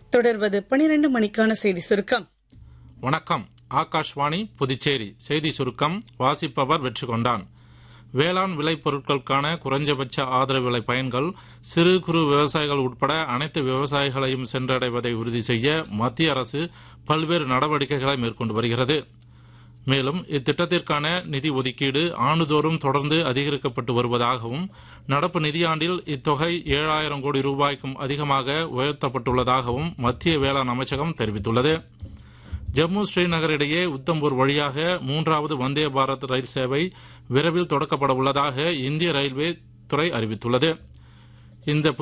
தொடர்வது பனிரெண்டு மணிக்கான செய்தி சுருக்கம் வணக்கம் ஆகாஷ்வாணி புதுச்சேரி செய்தி சுருக்கம் வாசிப்பவர் வெற்றி கொண்டான் வேளாண் விளைபொருட்களுக்கான குறைஞ்சபட்ச ஆதரவு விலை பயன்கள் சிறு குறு விவசாயிகள் உட்பட அனைத்து விவசாயிகளையும் சென்றடைவதை உறுதி செய்ய மத்திய அரசு பல்வேறு நடவடிக்கைகளை மேற்கொண்டு வருகிறது மேலும் இத்திட்டத்திற்கான நிதி ஒதுக்கீடு ஆண்டுதோறும் தொடர்ந்து அதிகரிக்கப்பட்டு வருவதாகவும் நடப்பு நிதியாண்டில் இத்தொகை ஏழாயிரம் கோடி ரூபாய்க்கும் அதிகமாக உயர்த்தப்பட்டுள்ளதாகவும் மத்திய வேளாண் அமைச்சகம் தெரிவித்துள்ளது ஜம்மு ஸ்ரீநகர் இடையே உத்தம்பூர் வழியாக மூன்றாவது வந்தே பாரத் ரயில் சேவை விரைவில் தொடக்கப்பட உள்ளதாக இந்திய ரயில்வே துறை அறிவித்துள்ளது இந்த